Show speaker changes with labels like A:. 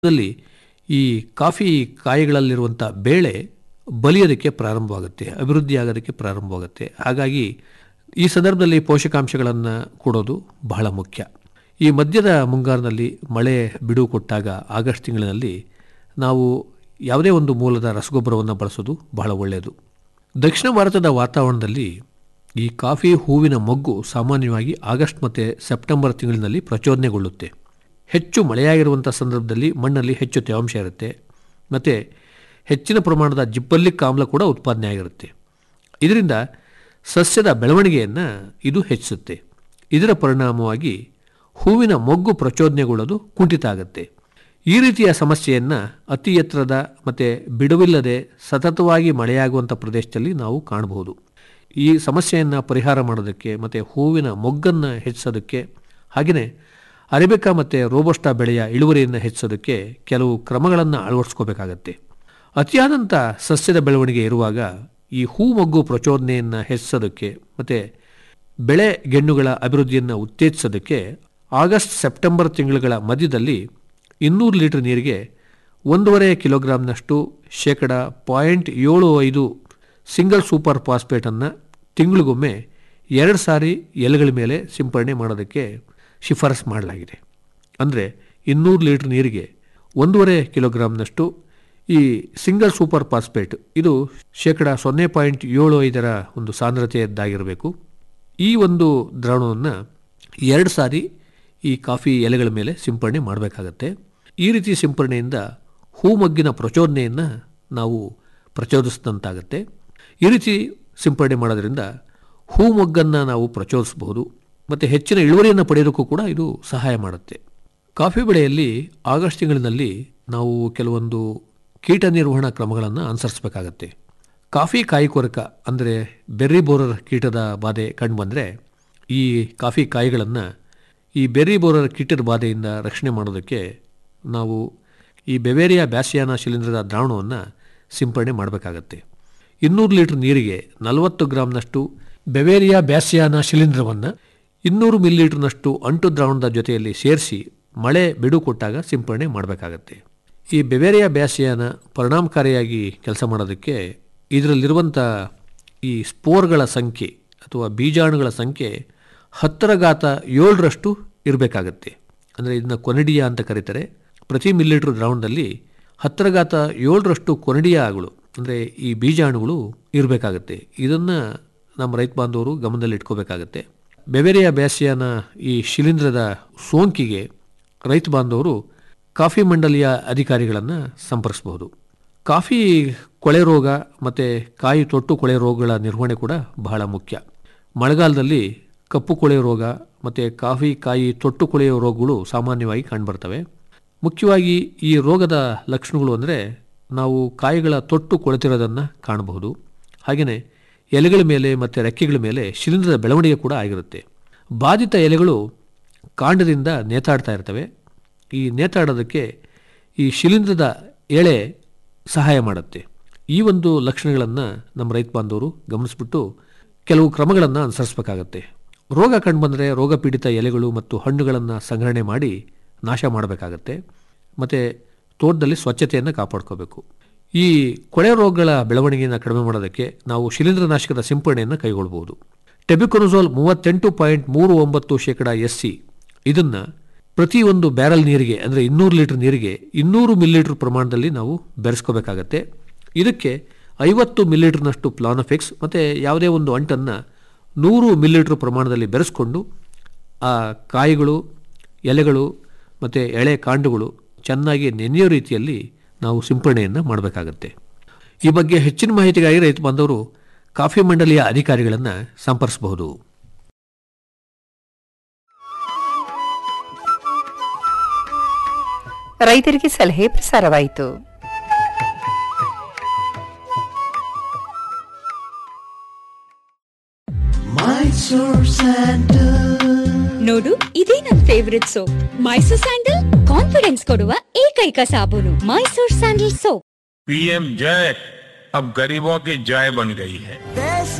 A: ದಲ್ಲಿ ಈ ಕಾಫಿ ಕಾಯಿಗಳಲ್ಲಿರುವಂಥ ಬೇಳೆ ಬಲಿಯೋದಕ್ಕೆ ಪ್ರಾರಂಭವಾಗುತ್ತೆ ಅಭಿವೃದ್ಧಿ ಆಗೋದಕ್ಕೆ ಪ್ರಾರಂಭವಾಗುತ್ತೆ ಹಾಗಾಗಿ ಈ ಸಂದರ್ಭದಲ್ಲಿ ಪೋಷಕಾಂಶಗಳನ್ನು ಕೊಡೋದು ಬಹಳ ಮುಖ್ಯ ಈ ಮಧ್ಯದ ಮುಂಗಾರಿನಲ್ಲಿ ಮಳೆ ಬಿಡುವು ಕೊಟ್ಟಾಗ ಆಗಸ್ಟ್ ತಿಂಗಳಿನಲ್ಲಿ ನಾವು ಯಾವುದೇ ಒಂದು ಮೂಲದ ರಸಗೊಬ್ಬರವನ್ನು ಬಳಸೋದು ಬಹಳ ಒಳ್ಳೆಯದು ದಕ್ಷಿಣ ಭಾರತದ ವಾತಾವರಣದಲ್ಲಿ ಈ ಕಾಫಿ ಹೂವಿನ ಮೊಗ್ಗು ಸಾಮಾನ್ಯವಾಗಿ ಆಗಸ್ಟ್ ಮತ್ತು ಸೆಪ್ಟೆಂಬರ್ ತಿಂಗಳಿನಲ್ಲಿ ಪ್ರಚೋದನೆಗೊಳ್ಳುತ್ತೆ ಹೆಚ್ಚು ಮಳೆಯಾಗಿರುವಂಥ ಸಂದರ್ಭದಲ್ಲಿ ಮಣ್ಣಲ್ಲಿ ಹೆಚ್ಚು ತೇವಾಂಶ ಇರುತ್ತೆ ಮತ್ತು ಹೆಚ್ಚಿನ ಪ್ರಮಾಣದ ಜಿಬ್ಬಲ್ಲಿಕ್ ಆಮ್ಲ ಕೂಡ ಉತ್ಪಾದನೆ ಆಗಿರುತ್ತೆ ಇದರಿಂದ ಸಸ್ಯದ ಬೆಳವಣಿಗೆಯನ್ನು ಇದು ಹೆಚ್ಚಿಸುತ್ತೆ ಇದರ ಪರಿಣಾಮವಾಗಿ ಹೂವಿನ ಮೊಗ್ಗು ಪ್ರಚೋದನೆಗೊಳ್ಳೋದು ಕುಂಠಿತ ಆಗುತ್ತೆ ಈ ರೀತಿಯ ಸಮಸ್ಯೆಯನ್ನು ಅತಿ ಎತ್ತರದ ಮತ್ತು ಬಿಡುವಿಲ್ಲದೆ ಸತತವಾಗಿ ಮಳೆಯಾಗುವಂಥ ಪ್ರದೇಶದಲ್ಲಿ ನಾವು ಕಾಣಬಹುದು ಈ ಸಮಸ್ಯೆಯನ್ನು ಪರಿಹಾರ ಮಾಡೋದಕ್ಕೆ ಮತ್ತು ಹೂವಿನ ಮೊಗ್ಗನ್ನು ಹೆಚ್ಚಿಸೋದಕ್ಕೆ ಹಾಗೆಯೇ ಅರೇಬಿಕಾ ಮತ್ತು ರೋಬೋಸ್ಟಾ ಬೆಳೆಯ ಇಳುವರಿಯನ್ನು ಹೆಚ್ಚಿಸೋದಕ್ಕೆ ಕೆಲವು ಕ್ರಮಗಳನ್ನು ಅಳವಡಿಸ್ಕೋಬೇಕಾಗತ್ತೆ ಅತಿಯಾದಂಥ ಸಸ್ಯದ ಬೆಳವಣಿಗೆ ಇರುವಾಗ ಈ ಹೂ ಮೊಗ್ಗು ಪ್ರಚೋದನೆಯನ್ನು ಹೆಚ್ಚಿಸೋದಕ್ಕೆ ಮತ್ತು ಬೆಳೆ ಗೆಣ್ಣುಗಳ ಅಭಿವೃದ್ಧಿಯನ್ನು ಉತ್ತೇಜಿಸೋದಕ್ಕೆ ಆಗಸ್ಟ್ ಸೆಪ್ಟೆಂಬರ್ ತಿಂಗಳುಗಳ ಮಧ್ಯದಲ್ಲಿ ಇನ್ನೂರು ಲೀಟರ್ ನೀರಿಗೆ ಒಂದೂವರೆ ಕಿಲೋಗ್ರಾಮ್ನಷ್ಟು ಶೇಕಡ ಪಾಯಿಂಟ್ ಏಳು ಐದು ಸಿಂಗಲ್ ಸೂಪರ್ ಫಾಸ್ಫೇಟನ್ನು ತಿಂಗಳಿಗೊಮ್ಮೆ ಎರಡು ಸಾರಿ ಎಲೆಗಳ ಮೇಲೆ ಸಿಂಪಡಣೆ ಮಾಡೋದಕ್ಕೆ ಶಿಫಾರಸ್ ಮಾಡಲಾಗಿದೆ ಅಂದರೆ ಇನ್ನೂರು ಲೀಟರ್ ನೀರಿಗೆ ಒಂದೂವರೆ ಕಿಲೋಗ್ರಾಮ್ನಷ್ಟು ಈ ಸಿಂಗಲ್ ಸೂಪರ್ ಫಾಸ್ಫೇಟ್ ಇದು ಶೇಕಡ ಸೊನ್ನೆ ಪಾಯಿಂಟ್ ಏಳು ಐದರ ಒಂದು ಸಾಂದ್ರತೆಯದ್ದಾಗಿರಬೇಕು ಈ ಒಂದು ದ್ರಾವಣವನ್ನು ಎರಡು ಸಾರಿ ಈ ಕಾಫಿ ಎಲೆಗಳ ಮೇಲೆ ಸಿಂಪಡಣೆ ಮಾಡಬೇಕಾಗತ್ತೆ ಈ ರೀತಿ ಸಿಂಪಡಣೆಯಿಂದ ಹೂಮಗ್ಗಿನ ಪ್ರಚೋದನೆಯನ್ನು ನಾವು ಪ್ರಚೋದಿಸಿದಂತಾಗತ್ತೆ ಈ ರೀತಿ ಸಿಂಪಡಣೆ ಮಾಡೋದ್ರಿಂದ ಹೂಮೊಗ್ಗನ್ನು ನಾವು ಪ್ರಚೋದಿಸಬಹುದು ಮತ್ತು ಹೆಚ್ಚಿನ ಇಳುವರಿಯನ್ನು ಪಡೆಯೋದಕ್ಕೂ ಕೂಡ ಇದು ಸಹಾಯ ಮಾಡುತ್ತೆ ಕಾಫಿ ಬೆಳೆಯಲ್ಲಿ ಆಗಸ್ಟ್ ತಿಂಗಳಿನಲ್ಲಿ ನಾವು ಕೆಲವೊಂದು ಕೀಟ ನಿರ್ವಹಣಾ ಕ್ರಮಗಳನ್ನು ಅನುಸರಿಸಬೇಕಾಗತ್ತೆ ಕಾಫಿ ಕಾಯಿ ಕೊರಕ ಅಂದರೆ ಬೆರ್ರಿ ಬೋರರ್ ಕೀಟದ ಬಾಧೆ ಕಂಡುಬಂದರೆ ಈ ಕಾಫಿ ಕಾಯಿಗಳನ್ನು ಈ ಬೆರ್ರಿ ಬೋರರ್ ಕೀಟದ ಬಾಧೆಯಿಂದ ರಕ್ಷಣೆ ಮಾಡೋದಕ್ಕೆ ನಾವು ಈ ಬೆವೇರಿಯಾ ಬ್ಯಾಸಿಯಾನ ಶಿಲೀಂಧ್ರದ ದ್ರಾವಣವನ್ನು ಸಿಂಪಡಣೆ ಮಾಡಬೇಕಾಗತ್ತೆ ಇನ್ನೂರು ಲೀಟರ್ ನೀರಿಗೆ ನಲವತ್ತು ಗ್ರಾಮ್ನಷ್ಟು ಬೆವೇರಿಯಾ ಬ್ಯಾಸಿಯಾನ ಶಿಲೀಂಧ್ರವನ್ನು ಇನ್ನೂರು ಮಿಲಿಲೀಟರ್ನಷ್ಟು ಅಂಟು ದ್ರಾವಣದ ಜೊತೆಯಲ್ಲಿ ಸೇರಿಸಿ ಮಳೆ ಬಿಡು ಕೊಟ್ಟಾಗ ಸಿಂಪಡಣೆ ಮಾಡಬೇಕಾಗತ್ತೆ ಈ ಬೆವೇರಿಯಾ ಬ್ಯಾಸಿಯಾನ ಪರಿಣಾಮಕಾರಿಯಾಗಿ ಕೆಲಸ ಮಾಡೋದಕ್ಕೆ ಇದರಲ್ಲಿರುವಂಥ ಈ ಸ್ಪೋರ್ಗಳ ಸಂಖ್ಯೆ ಅಥವಾ ಬೀಜಾಣುಗಳ ಸಂಖ್ಯೆ ಹತ್ತರ ಘಾತ ಏಳರಷ್ಟು ಇರಬೇಕಾಗತ್ತೆ ಅಂದರೆ ಇದನ್ನ ಕೊನಡಿಯಾ ಅಂತ ಕರೀತಾರೆ ಪ್ರತಿ ಮಿಲಿಲೀಟ್ರ್ ದ್ರಾವಣದಲ್ಲಿ ಹತ್ತರ ಘಾತ ಏಳರಷ್ಟು ಕೊನಡಿಯಾಗಳು ಅಂದರೆ ಈ ಬೀಜಾಣುಗಳು ಇರಬೇಕಾಗತ್ತೆ ಇದನ್ನು ನಮ್ಮ ರೈತ ಬಾಂಧವರು ಗಮನದಲ್ಲಿ ಇಟ್ಕೋಬೇಕಾಗತ್ತೆ ಬೆವೆರಿಯಾ ಬ್ಯಾಸಿಯಾನ ಈ ಶಿಲೀಂಧ್ರದ ಸೋಂಕಿಗೆ ರೈತ ಬಾಂಧವರು ಕಾಫಿ ಮಂಡಳಿಯ ಅಧಿಕಾರಿಗಳನ್ನು ಸಂಪರ್ಕಿಸಬಹುದು ಕಾಫಿ ಕೊಳೆ ರೋಗ ಮತ್ತು ಕಾಯಿ ತೊಟ್ಟು ಕೊಳೆ ರೋಗಗಳ ನಿರ್ವಹಣೆ ಕೂಡ ಬಹಳ ಮುಖ್ಯ ಮಳೆಗಾಲದಲ್ಲಿ ಕಪ್ಪು ಕೊಳೆ ರೋಗ ಮತ್ತು ಕಾಫಿ ಕಾಯಿ ತೊಟ್ಟು ಕೊಳೆಯೋ ರೋಗಗಳು ಸಾಮಾನ್ಯವಾಗಿ ಕಂಡುಬರ್ತವೆ ಮುಖ್ಯವಾಗಿ ಈ ರೋಗದ ಲಕ್ಷಣಗಳು ಅಂದರೆ ನಾವು ಕಾಯಿಗಳ ತೊಟ್ಟು ಕೊಳೆತಿರೋದನ್ನು ಕಾಣಬಹುದು ಹಾಗೆಯೇ ಎಲೆಗಳ ಮೇಲೆ ಮತ್ತು ರೆಕ್ಕೆಗಳ ಮೇಲೆ ಶಿಲೀಂಧ್ರದ ಬೆಳವಣಿಗೆ ಕೂಡ ಆಗಿರುತ್ತೆ ಬಾಧಿತ ಎಲೆಗಳು ಕಾಂಡದಿಂದ ನೇತಾಡ್ತಾ ಇರ್ತವೆ ಈ ನೇತಾಡೋದಕ್ಕೆ ಈ ಶಿಲೀಂಧ್ರದ ಎಳೆ ಸಹಾಯ ಮಾಡುತ್ತೆ ಈ ಒಂದು ಲಕ್ಷಣಗಳನ್ನು ನಮ್ಮ ರೈತ ಬಾಂಧವರು ಗಮನಿಸ್ಬಿಟ್ಟು ಕೆಲವು ಕ್ರಮಗಳನ್ನು ಅನುಸರಿಸಬೇಕಾಗತ್ತೆ ರೋಗ ಕಂಡುಬಂದರೆ ರೋಗ ಪೀಡಿತ ಎಲೆಗಳು ಮತ್ತು ಹಣ್ಣುಗಳನ್ನು ಸಂಗ್ರಹಣೆ ಮಾಡಿ ನಾಶ ಮಾಡಬೇಕಾಗತ್ತೆ ಮತ್ತು ತೋಟದಲ್ಲಿ ಸ್ವಚ್ಛತೆಯನ್ನು ಕಾಪಾಡ್ಕೋಬೇಕು ಈ ಕೊಳೆ ರೋಗಗಳ ಬೆಳವಣಿಗೆಯನ್ನು ಕಡಿಮೆ ಮಾಡೋದಕ್ಕೆ ನಾವು ಶಿಲೀಂಧ್ರನಾಶಕದ ಸಿಂಪಡಣೆಯನ್ನು ಕೈಗೊಳ್ಬೋದು ಟೆಬಿಕೊನಜೋಲ್ ಮೂವತ್ತೆಂಟು ಪಾಯಿಂಟ್ ಮೂರು ಒಂಬತ್ತು ಶೇಕಡ ಎಸ್ ಸಿ ಇದನ್ನು ಪ್ರತಿಯೊಂದು ಬ್ಯಾರಲ್ ನೀರಿಗೆ ಅಂದರೆ ಇನ್ನೂರು ಲೀಟರ್ ನೀರಿಗೆ ಇನ್ನೂರು ಮಿಲಿಲೀಟರ್ ಪ್ರಮಾಣದಲ್ಲಿ ನಾವು ಬೆರೆಸ್ಕೋಬೇಕಾಗತ್ತೆ ಇದಕ್ಕೆ ಐವತ್ತು ಮಿಲಿಲೀಟರ್ನಷ್ಟು ಪ್ಲಾನಫಿಕ್ಸ್ ಮತ್ತು ಯಾವುದೇ ಒಂದು ಅಂಟನ್ನು ನೂರು ಮಿಲಿಲೀಟರ್ ಪ್ರಮಾಣದಲ್ಲಿ ಬೆರೆಸ್ಕೊಂಡು ಆ ಕಾಯಿಗಳು ಎಲೆಗಳು ಮತ್ತು ಎಳೆ ಕಾಂಡುಗಳು ಚೆನ್ನಾಗಿ ನೆನೆಯೋ ರೀತಿಯಲ್ಲಿ ನಾವು ಸಿಂಪಡಣೆಯನ್ನು ಮಾಡಬೇಕಾಗತ್ತೆ ಈ ಬಗ್ಗೆ ಹೆಚ್ಚಿನ ಮಾಹಿತಿಗಾಗಿ ರೈತ ಬಾಂಧವರು ಕಾಫಿ ಮಂಡಳಿಯ ಅಧಿಕಾರಿಗಳನ್ನು ಸಂಪರ್ಕಿಸಬಹುದು
B: ರೈತರಿಗೆ ಸಲಹೆ ಪ್ರಸಾರವಾಯಿತು
C: ನೋಡು ಇದೇ ನನ್ favourite soap Mysore sandal confidence ಕೊಡುವ ಏಕೈಕ ಸಾಬೂನು ಮೈಸೂರ್ ಸ್ಯಾಂಡಲ್ ಸೋಪ್
D: पीएम जय अब गरीबों की जय बन गई है
E: देश